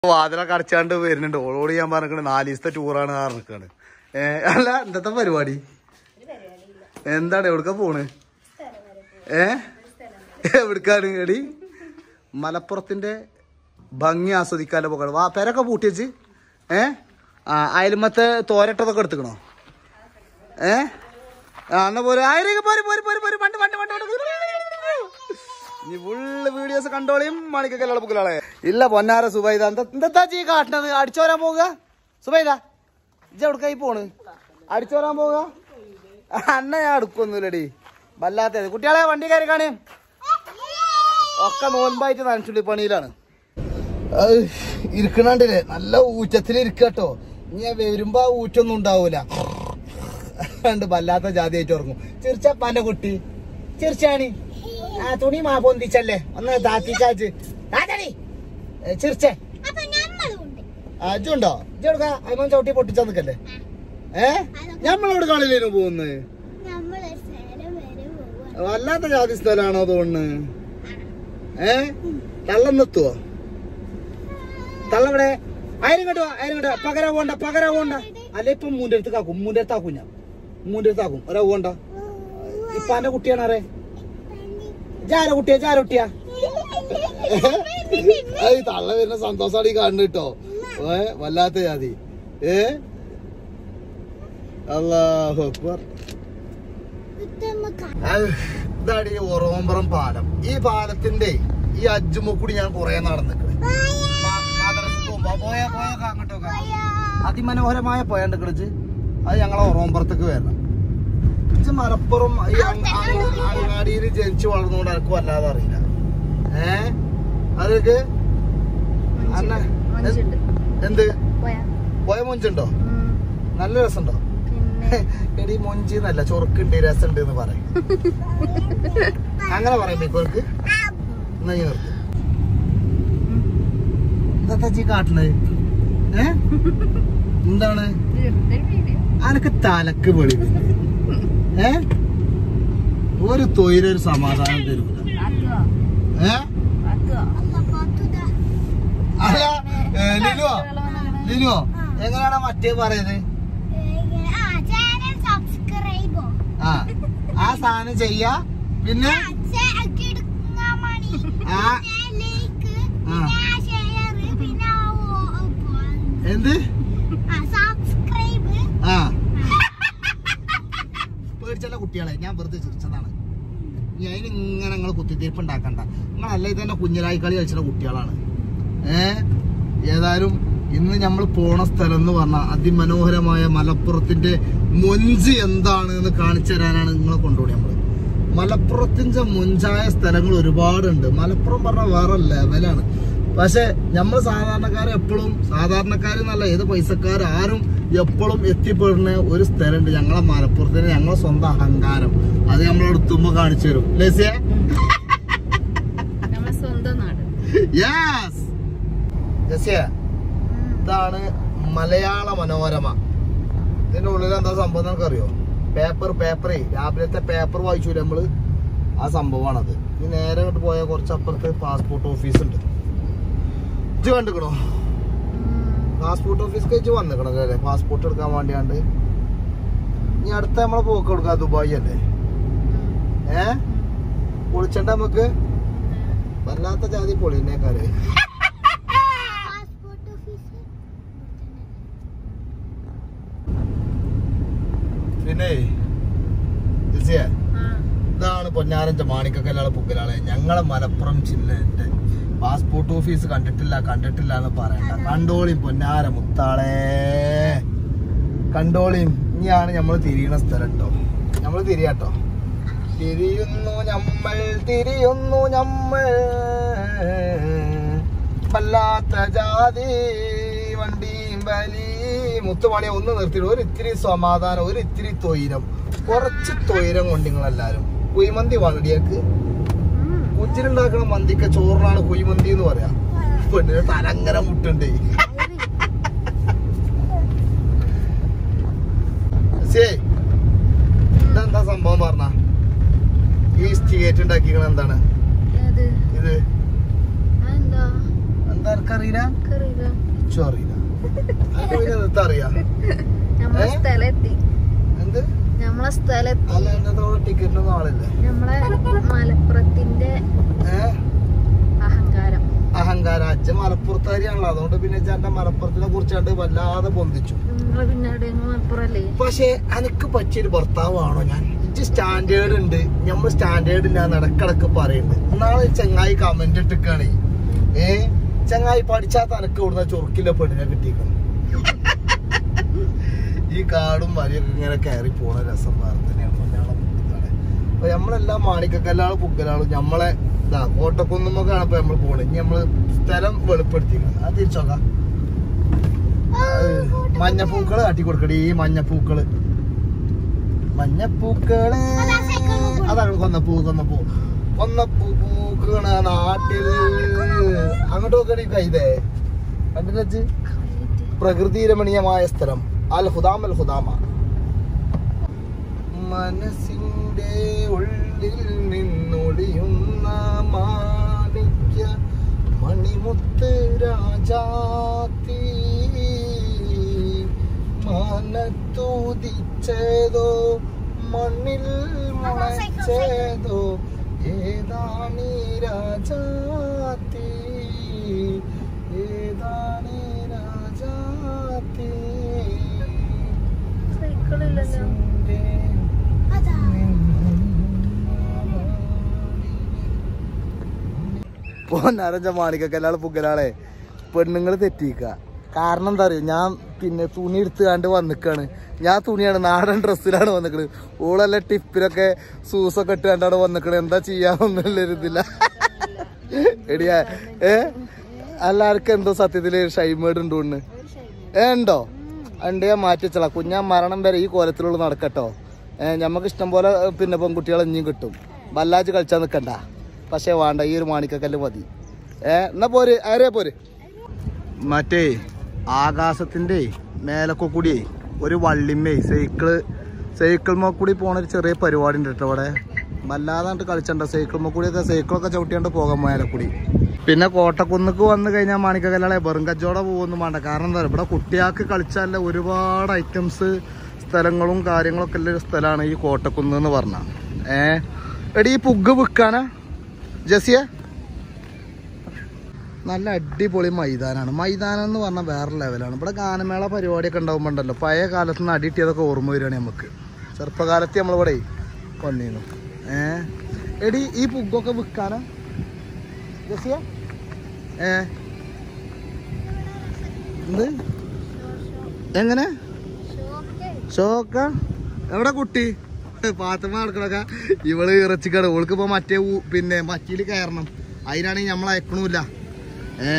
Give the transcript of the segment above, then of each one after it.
വാതിലൊക്കെ അടച്ചാണ്ട് വരുന്നുണ്ട് ഓളോട് ഞാൻ പറഞ്ഞിട്ട് നാല് ദിവസത്തെ ടൂറാണ് പറഞ്ഞിക്കാണ് ഏ അല്ല എന്തത്തെ പരിപാടി എന്താണ് എവിടുക്ക പോണ് ഏ എവിടുക്കാണ് എടി മലപ്പുറത്തിന്റെ ഭംഗി ആസ്വദിക്കാല്ലോ പോകാണ് വാ പേരൊക്കെ പൂട്ടി വെച്ച് ഏ ആ അയലുമത്തെ തോരട്ടതൊക്കെ എടുത്തുക്കണോ ഏ ആ എന്നാ പോരെ ആയിരം പോര് പോര് പോര് പോര് പണ്ട് പണ്ട് പണ്ട് പണ്ട് നീ ഫുള്ള് വീഡിയോസ് കണ്ടോളിയും മണിക്കല്ല ബുക്കിലാളെ ഇല്ല പൊന്നാര സുബൈദ എന്താ എന്താ ചീ കാട്ടണത് അടിച്ചോരാൻ പോവുക സുബൈദ ഇജ്ജ് എവിടക്കായി പോണ് അടിച്ചോരാൻ പോവുക അന്ന ഞാൻ അടുക്കൊന്നുമില്ലടി വല്ലാത്തത് കുട്ടികളെ വണ്ടി കയറി കാണേ ഒക്കെ നോൻപായിട്ട് നനച്ചുള്ളി പണിയിലാണ് ഇരിക്കണണ്ടില്ലേ നല്ല ഊറ്റത്തിൽ ഇരിക്കട്ടോ ഇനി വരുമ്പോ ആ ഊറ്റൊന്നും ഉണ്ടാവൂല കണ്ട് വല്ലാത്ത ജാതിയായിട്ട് ഉറങ്ങും ചിരിച്ചപ്പാന്റെ കുട്ടി ചിരിച്ചാണി ആ തുണി മാ പൊന്തിച്ചല്ലേ ഒന്ന് താത്തിക്കാച്ച് താത്തടി ചിരിച്ചേ അപ്പൊ നമ്മളുണ്ട് അജുണ്ടോ ഇജെടുക്ക അമ്മ ചവിട്ടി പൊട്ടിച്ചാ നിക്കല്ലേ ഏ ഞമ്മളോട് കളിയിലേനു പോകുന്നത് നമ്മള് സ്ഥലം വരെ പോവാ വല്ലാത്ത ജാതി സ്ഥലമാണോ തോന്നുന്നു ഏ തള്ളം നിർത്തുവോ തള്ളവിടെ ആയിരം കേട്ടോ ആയിരം കേട്ടോ പകര പോണ്ട പകര പോണ്ട അല്ല ഇപ്പൊ മൂന്റെ അടുത്ത് കാക്കും മൂന്റെ അടുത്ത് ആക്കും ഞാൻ മൂന്റെ അടുത്ത് ആക്കും ഒരാ പോണ്ട ഇപ്പൊ എന്റെ കുട്ടിയാണ് അറിയ ജാര കുട്ടിയാ ജാര കുട്ടിയാ അത് തള്ള വരുന്ന സന്തോഷമാണ് ഈ കാണുന്നത് കേട്ടോ ഏ വല്ലാത്ത ജാതി ഏ അല്ലാഹു അക്ബർ അത് ഇതാണ് ഈ ഒറോമ്പറം പാലം ഈ പാലത്തിന്റെ ഈ അജ്ജുമുക്കൂടി ഞാൻ കുറെ നടന്നിട്ടുണ്ട് പോയാ പോയാ അങ്ങോട്ടൊക്കെ അതിമനോഹരമായ പോയാണ്ട് കളിച്ച് അത് ഞങ്ങളെ ഒറോമ്പറത്തേക്ക് വരണം ഇജ്ജ് മലപ്പുറം ഈ അങ്ങാടിയിൽ ജനിച്ചു വളർന്നുകൊണ്ട് എനിക്ക് വല്ലാതെ അറിയില്ല ഏ അതൊക്കെ അന്ന എന്ത് പോയ മൊഞ്ചുണ്ടോ നല്ല രസമുണ്ടോ എടി മൊഞ്ചി എന്നല്ല ചൊറുക്കുണ്ട് രസമുണ്ട് എന്ന് പറയും അങ്ങനെ പറയാം ഇവർക്ക് എന്നാ ഈ നിർത്ത് എന്താ ചീ കാട്ടണത് ഏ എന്താണ് അനക്ക് തലക്ക് വെളിവ് ഏ ഒരു തൊഴിലൊരു സമാധാനം തരൂല ഏ അല്ല ഏ, ലിനുവോ ലിനുവോ എങ്ങനെയാണ് മറ്റേ പറയുന്നത് ചാനൽ സബ്സ്ക്രൈബോ ആ ആ സാധനം ചെയ്യാ പിന്നെ ആ ലൈക്ക് ആ. പിന്നെ ഷെയർ പിന്നെ എന്ത് സബ്സ്ക്രൈബ് ആ പേടിച്ചല്ല കുട്ടികളെ ഞാൻ വെറുതെ ചിരിച്ചതാണ് ഇനി അതിന് ഇങ്ങനെ നിങ്ങൾ കുത്തിത്തിരിപ്പ് ഉണ്ടാക്കണ്ട നിങ്ങളല്ല ഇത് തന്നെ കുഞ്ഞിലായി കളി കളിച്ചിട്ടുള്ള കുട്ടികളാണ് ഏ ഏതായാലും ഇന്ന് നമ്മൾ പോണ സ്ഥലം എന്ന് പറഞ്ഞാൽ അതിമനോഹരമായ മലപ്പുറത്തിന്റെ മൊഞ്ച് എന്താണ് എന്ന് കാണിച്ചു തരാനാണ് നിങ്ങളെ കൊണ്ടുപോയി നമ്മള് മലപ്പുറത്തിന്റെ മൊഞ്ചായ സ്ഥലങ്ങൾ ഒരുപാടുണ്ട് മലപ്പുറം പറഞ്ഞ വേറെ ലെവലാണ് പക്ഷെ നമ്മൾ സാധാരണക്കാർ എപ്പോഴും സാധാരണക്കാർ എന്നല്ല ഏത് പൈസക്കാർ ആരും എപ്പോഴും എത്തിപ്പെടുന്ന ഒരു സ്ഥലമുണ്ട് ഞങ്ങളെ മലപ്പുറത്തിന് ഞങ്ങളെ സ്വന്തം അഹങ്കാരം അത് നമ്മൾ എടുത്തുമ്പോ കാണിച്ചു തരും ലേസിയ നമ്മളെ സ്വന്തം നാട് യെസ് ജസിയ ഇതാണ് മലയാള മനോരമ ഇതിന്റെ ഉള്ളിൽ എന്താ സംഭവം നമുക്ക് അറിയോ പേപ്പർ പേപ്പറേ രാവിലത്തെ പേപ്പർ വായിച്ചൂല നമ്മള് ആ സംഭവമാണത് ഇനി നേരെ അങ്ങോട്ട് പോയാൽ കുറച്ച് അപ്പുറത്ത് പാസ്പോർട്ട് ഓഫീസ് ഉണ്ട് ഇജ്ജ് കണ്ടുക്കണോ പാസ്പോർട്ട് ഓഫീസ് കഴിച്ച് വന്നിക്കണല്ലോ അല്ലേ പാസ്പോർട്ട് എടുക്കാൻ വേണ്ടിയാണ്ട് ഇനി അടുത്ത നമ്മളെ പോക്ക് കൊടുക്കാം ദുബായി അല്ലേ ഏ കുളിച്ചണ്ട നമുക്ക് വല്ലാത്ത ജാതി പൊളിനേക്കാര് പാസ്പോർട്ട് ഓഫീസ് പിന്നെ ജിസിയെ, ഇതാണ് പൊന്നാരഞ്ച മാണിക്കക്കല്ലാളെ പുക്കലാളെ ഞങ്ങളെ മലപ്പുറം ജില്ലന്റെ പാസ്പോർട്ട് ഓഫീസ് കണ്ടിട്ടില്ല കണ്ടിട്ടില്ല എന്ന് പറയണ്ട കണ്ടോളിയും പൊന്നാര മുത്താളെ കണ്ടോളിയും ഇനിയാണ് നമ്മൾ തിരിയണ സ്ഥലം കേട്ടോ നമ്മൾ തിരിയാട്ടോ തിരിയുന്നു നമ്മൾ തിരിയുന്നു നമ്മൾ വല്ലാത്ത ജാതി വണ്ടിയും വലി മുത്തുമണിയെ ഒന്ന് നിർത്തിയിട്ട് ഒരു ഇത്തിരി സമാധാനം ഒരു ഇത്തിരി തൊയിരം കുറച്ച് തൊയിരം കൊണ്ട് നിങ്ങളെല്ലാരും കുയ്മന്തി വാങ്ങടിയേക്ക് ഉച്ചിലുണ്ടാക്കണ മന്തിക്ക് ചോറിനാണ് കുയ്മന്തി എന്ന് പറയാ പെണ്ണിന് തലങ്ങര മുട്ടുണ്ടേ ശേ ഇതെന്താ സംഭവം പറഞ്ഞ ഈ സ്റ്റേറ്റ് ഉണ്ടാക്കിക്കണ എന്താണ് ഏത് ഇത് അതെന്താ എന്താ എനിക്കറിയില്ല എനിക്കറിയില്ല ഇച്ചും അറിയില്ല അനക്ക് പിന്നെ എന്താ അറിയാ നമ്മളെ ഏ? സ്ഥലം എത്തി എന്ത് നമ്മളെ സ്ഥലം എത്തി അല്ല എന്നത്തെ ടിക്കറ്റിനൊന്നും ആളില്ലേ നമ്മളെ മലപ്പുറത്തിന്റെ ഏഹ് അഹങ്കാരം അഹങ്കാരം അച്ഛൻ മലപ്പുറത്തുകാരിയാണല്ലോ അതുകൊണ്ട് പിന്നെ എന്റെ മലപ്പുറത്തിനെ കുറിച്ചാണ്ട് വല്ലാതെ പൊന്തിച്ചു നിങ്ങളെ പിന്നാട് ഞങ്ങൾ മലപ്പുറല്ലേ പക്ഷെ എനിക്ക് പറ്റിയൊരു ഭർത്താവാണോ ഞാൻ ഇച്ച് സ്റ്റാൻഡേർഡ് ഉണ്ട് നമ്മൾ സ്റ്റാൻഡേർഡ് ഇല്ലാന്ന് ഇടക്കിടക്ക് പറയുന്നുണ്ട് നാളെ ചെങ്ങായി കമന്റ് ഇട്ടിക്കാണ് ഏ ചെങ്ങായി പഠിച്ചാ തനക്ക് ഇവിടുന്ന് ചൊറുക്കില്ല പെണ്ണിനെ കിട്ടിയിരിക്കണം ഈ കാടും വരിയൊക്കെ ഇങ്ങനെ കയറി പോണ രസം വേറെ തന്നെയാണ് പൊന്നാളം മുട്ടുകാട്. അപ്പൊ നമ്മളെല്ലാം മാണിക്കക്കല്ലാളും പുക്കലാളും നമ്മളെ ഇതാ കോട്ടക്കുന്നുമൊക്കെയാണ് ഇപ്പൊ നമ്മൾ പോണത് ഇനി നമ്മള് സ്ഥലം വെളിപ്പെടുത്തിയിരിക്കുന്നത് അത് തിരിച്ചോക്കാം മഞ്ഞപ്പൂക്കള് കാട്ടി കൊടുക്കടി ഈ മഞ്ഞപ്പൂക്കള് മഞ്ഞപ്പൂക്കള് അതാണ് കൊന്നപ്പൂ കൊന്നപ്പൂ കൊന്നപ്പൂ പൂക്കണ നാട്ടില് അങ്ങോട്ട് നോക്കണി കൈതേ കണ്ടിട്ട് പ്രകൃതി രമണീയമായ സ്ഥലം അൽ ഹുദാം അൽ ഹുദാമ മനസ്സിന്റെ ഉള്ളിൽ നിന്നൊളിയുന്ന മാണിക്യ മണിമുത്ത് രാജാത്തി മാനത്തുദിച്ചതോ മണ്ണിൽ മുളച്ചതോ ഏതാണീ രാജാത്തി ഏതാണീ രാജാത്തി സൈക്കിളില്ലല്ലോ അതാ പൊന്നരഞ്ച മാണിക്കൊക്കെ അല്ലാതെ പുകലാളെ പെണ്ണുങ്ങൾ തെറ്റിക്ക കാരണം എന്താ അറിയോ ഞാൻ പിന്നെ തുണി എടുത്ത് കണ്ട് വന്നിക്കാണ് ഞാൻ തുണിയാണ് നാടൻ ഡ്രസ്സിലാണ് വന്നിക്കണ് ഓളല്ല ടിപ്പിലൊക്കെ സൂസൊക്കെ ഇട്ട് കണ്ടാണ് വന്നിക്കണ് എന്താ ചെയ്യാന്നൊന്നുമില്ല എടിയാ ഏ എല്ലാവർക്കും എന്തോ സത്യത്തില് ഷൈമേഡ് ഉണ്ട് തോന്നുന്നു ഏ ഉണ്ടോ ഉണ്ട് ഞാൻ മാറ്റി വെച്ചളാ കുഞ്ഞാ മരണം വരെ ഈ കോലത്തിലുള്ള നടക്കട്ടോ ഏ ഞമ്മക്ക് ഇഷ്ടം പോലെ ഏ, പിന്നെ പെൺകുട്ടികളെ ഇനിയും കിട്ടും ബല്ലാജ് കളിച്ചാൽ നിൽക്കണ്ട പക്ഷേ വേണ്ട ഈ ഒരു മാണിക്കക്കല്ല് മതി ഏ എന്നാ പോര് ആരെ പോര് മറ്റേ ആകാശത്തിന്റെ മേലൊക്കെ കൂടി ഒരു വള്ളിമ്മേ സൈക്കിള് സൈക്കിൾമ കൂടി പോണ ഒരു ചെറിയ പരിപാടി ഉണ്ട് കേട്ടോ അവിടെ വല്ലാതാണ്ട് കളിച്ചണ്ട സൈക്കിൾമ കൂടിയൊക്കെ സൈക്കിളൊക്കെ ചവിട്ടിയാണ്ട് പോകാം മേലെ കൂടി പിന്നെ കോട്ടക്കുന്നുക്ക് വന്നു കഴിഞ്ഞാൽ മാണിക്കകല്ലാളെ വെറും കച്ചവടം പോകുന്നു വേണ്ട കാരണം എന്താ പറയുക ഇവിടെ കുട്ടികൾക്ക് കളിച്ചാൽ ഒരുപാട് ഐറ്റംസ് സ്ഥലങ്ങളും കാര്യങ്ങളൊക്കെ ഉള്ള ഒരു സ്ഥലമാണ് ഈ കോട്ടക്കുന്ന് എന്ന് പറഞ്ഞ ഏ എടി ഈ പുഗ് വിൽക്കാനാ ജസിയ നല്ല അടിപൊളി മൈതാനാണ് മൈതാനം എന്ന് പറഞ്ഞാൽ വേറെ ലെവലാണ് ഇവിടെ ഗാനമേള പരിപാടിയൊക്കെ ഉണ്ടാകുമ്പോൾ ഉണ്ടല്ലോ പഴയ കാലത്ത് നിന്ന് അടിയിട്ടിയതൊക്കെ ഓർമ്മ വരികയാണ് നമുക്ക് ചെറുപ്പകാലത്ത് നമ്മളിവിടെ വന്നിരുന്നു ഏ എടി ഈ പുഗൊക്കെ വിൽക്കാനാ ജസിയ ഏ എന്ത് എങ്ങനെ ഷോക്ക എവിടെ കുട്ടി പാത്രമ നടക്കണൊക്കെ ഇവള് ഇറച്ചിക്കട ഓൾക്ക് ഇപ്പൊ മറ്റേ ഊ- പിന്നെ മറ്റിയിൽ കയറണം അതിനാണെങ്കിൽ നമ്മൾ അയക്കണമില്ല ഏ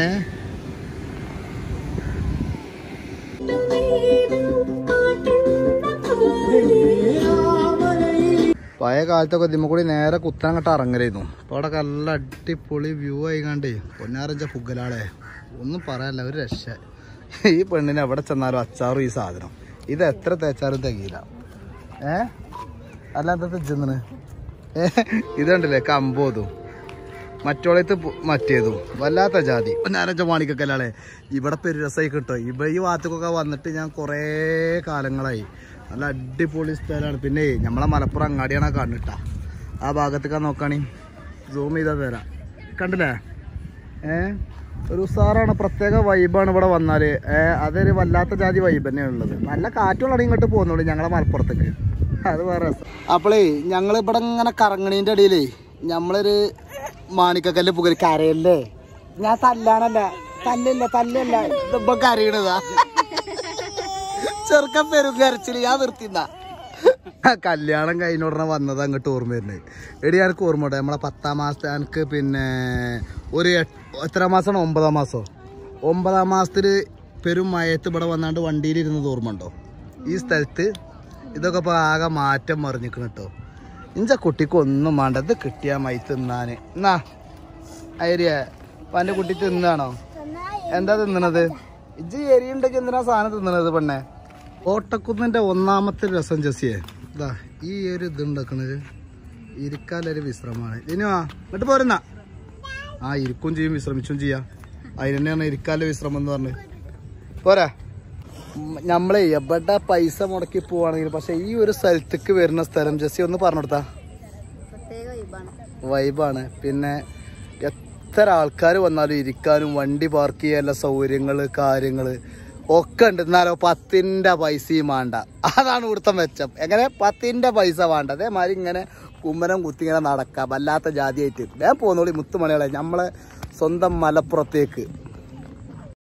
പഴയ കാലത്തൊക്കെ ഇതിമ്മ കൂടി നേരെ കുത്താൻ അങ്ങോട്ട് ഇറങ്ങലായിരുന്നു അപ്പൊ അവിടെ നല്ല അടിപൊളി വ്യൂ ആയിക്കാണ്ടേ പൊന്നാരഞ്ച പുggലാളെ ഒന്നും പറയാനില്ല ഒരു രക്ഷ ഈ പെണ്ണിന് എവിടെ ചെന്നാലും അച്ചാറും ഈ സാധനം ഇത് എത്ര തേച്ചാലും തികയില്ല ഏ അല്ല എന്താ തെച്ചെന്ന് ഏ ഇതുണ്ടല്ലേ കമ്പോതും മറ്റോളത്ത് മറ്റേതും വല്ലാത്ത ജാതി ഞാനച്ച മാണിക്കൊക്കെ അല്ലാളെ ഇവിടെ പെരുരസായി കിട്ടോ ഇവിടെ ഈ ഭാഗത്തേക്കൊക്കെ വന്നിട്ട് ഞാൻ കുറേ കാലങ്ങളായി നല്ല അടിപൊളി സ്ഥലമാണ് പിന്നെ നമ്മളെ മലപ്പുറം അങ്ങാടിയാണ് കണ്ടിട്ടാ ആ ഭാഗത്തേക്ക് നോക്കാണി സൂം ചെയ്താൽ തരാം കണ്ടില്ലേ ഏ ഒരു ഉസാറാണ് പ്രത്യേക വൈബാണ് ഇവിടെ വന്നാൽ ഏ അതൊരു വല്ലാത്ത ജാതി വൈബ് തന്നെയാണ് ഉള്ളത് നല്ല കാറ്റുള്ളടി ഇങ്ങോട്ട് പോകുന്നുള്ളൂ ഞങ്ങളെ മലപ്പുറത്തേക്ക് അത് വേറെ രസം അപ്പോളേ ഞങ്ങൾ ഇവിടെ ഇങ്ങനെ കറങ്ങണീൻ്റെ ഇടയിലേ നമ്മളൊരു മാണിക്കക്കല്ല് പുകരി കരയല്ലേ ഞാൻ തല്ലാണല്ല തല്ലല്ല തല്ലല്ല ഇതിപ്പോ കരയണതാ ചെറുക്കൻ പെരും കരച്ചില് ഞാൻ നിർത്തിന്നാ കല്യാണം കഴിഞ്ഞുടനെ വന്നത് അങ്ങോട്ട് ഓർമ്മ വരുന്നത് എടി എനിക്ക് ഓർമ്മ ഉണ്ട് നമ്മളെ പത്താം മാസത്തെ എനിക്ക് പിന്നെ ഒരു എട്ട്- എത്ര മാസമാണ് ഒമ്പതാം മാസോ ഒമ്പതാം മാസത്തില് പെരും മയത്ത് ഇവിടെ വന്നാണ്ട് വണ്ടിയിൽ ഇരുന്നത് ഓർമ്മ ഉണ്ടോ ഈ സ്ഥലത്ത് ഇതൊക്കെ ഇപ്പൊ ആകെ മാറ്റം മറിഞ്ഞിക്കണം കേട്ടോ ഇഞ്ച കുട്ടിക്ക് ഒന്നും വേണ്ട ഇത് കിട്ടിയാ മൈ തിന്നാന് എന്നാ അയരിയ അപ്പൊ എന്റെ കുട്ടി തിന്നാണോ എന്താ തിന്നണത് ഇജ്ജ് എരിയുണ്ടെങ്കിൽ എന്തിനാ സാധനം തിന്നണത് പെണ്ണെ ഓട്ടക്കുന്നിന്റെ ഒന്നാമത്തെ രസം ജസിയെ ഇതാ ഈ ഒരു ഇത് ഉണ്ടാക്കണത് ഇരിക്കാലൊരു വിശ്രമമാണ് ഇനിവാ എന്നിട്ട് പോരുന്ന ആ ഇരിക്കും ചെയ്യും വിശ്രമിച്ചും ചെയ്യാം അതിന് തന്നെയാണ് ഇരിക്കാലെ വിശ്രമം എന്ന് പറഞ്ഞ് പോരാ ഉം, നമ്മളെ എവിടെ പൈസ മുടക്കി പോവാണെങ്കിൽ പക്ഷെ ഈ ഒരു സ്ഥലത്തേക്ക് വരുന്ന സ്ഥലം ജസ്റ്റ് ഒന്ന് പറഞ്ഞു കൊടുത്താ പ്രത്യേക വൈബാണ് വൈബാണ് പിന്നെ എത്ര ആൾക്കാർ വന്നാലും ഇരിക്കാനും വണ്ടി പാർക്ക് ചെയ്യാനുള്ള സൗകര്യങ്ങൾ കാര്യങ്ങൾ ഒക്കെ ഉണ്ട് എന്നാലോ പത്തിൻ്റെ പൈസയും വേണ്ട അതാണ് ഇവിടുത്തെ മെച്ചം എങ്ങനെ പത്തിൻ്റെ പൈസ വേണ്ട അതേമാതിരി ഇങ്ങനെ കുമ്മനം കുത്തി ഇങ്ങനെ നടക്കാം വല്ലാത്ത ജാതിയായിട്ട് ഞാൻ പോകുന്നോളി മുത്തുമണികളെ നമ്മളെ സ്വന്തം മലപ്പുറത്തേക്ക്